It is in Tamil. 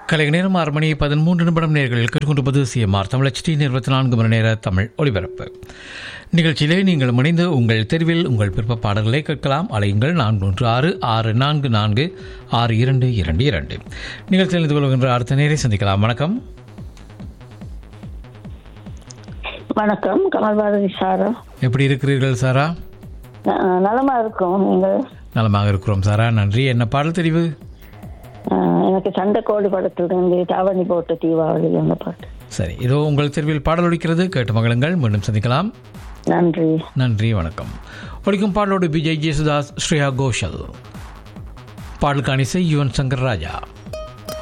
கலை நேரம் ஆறு மணி பதிமூன்று நிமிடம் நேர்களில் கேட்டுக்கொண்டிருப்பது சிஎம்ஆர் தமிழ் ஹெச்டி இருபத்தி நான்கு மணி நேர தமிழ் ஒளிபரப்பு நிகழ்ச்சியிலே நீங்கள் இணைந்து உங்கள் தெருவில் உங்கள் விருப்ப பாடல்களை கேட்கலாம் அலையுங்கள் நான்கு ஒன்று ஆறு ஆறு நான்கு நான்கு ஆறு இரண்டு இரண்டு இரண்டு நிகழ்ச்சியில் இணைந்து கொள்கின்ற அடுத்த நேரை சந்திக்கலாம் வணக்கம் வணக்கம் கமல் பாரதி சாரா எப்படி இருக்கிறீர்கள் சாரா அஹ் நலமா இருக்கும் நீங்கள் நலமாக இருக்கிறோம் சாரா நன்றி என்ன பாடல் தெரிவு அஹ் எனக்கு சண்டை கோழி படத்திலிருந்து தாவணி போட்ட தீபாவளி அந்த பாட்டு சரி இதோ உங்கள் தெருவில் பாடல் ஒலிக்கிறது கேட்டு மகளுங்கள் மீண்டும் சந்திக்கலாம் நன்றி நன்றி வணக்கம் ஒழிக்கும் பாடலோடு விஜய் ஜேசுதாஸ் ஸ்ரேயா கோஷல் பாடலுக்கான இசை யுவன் சங்கர் ராஜா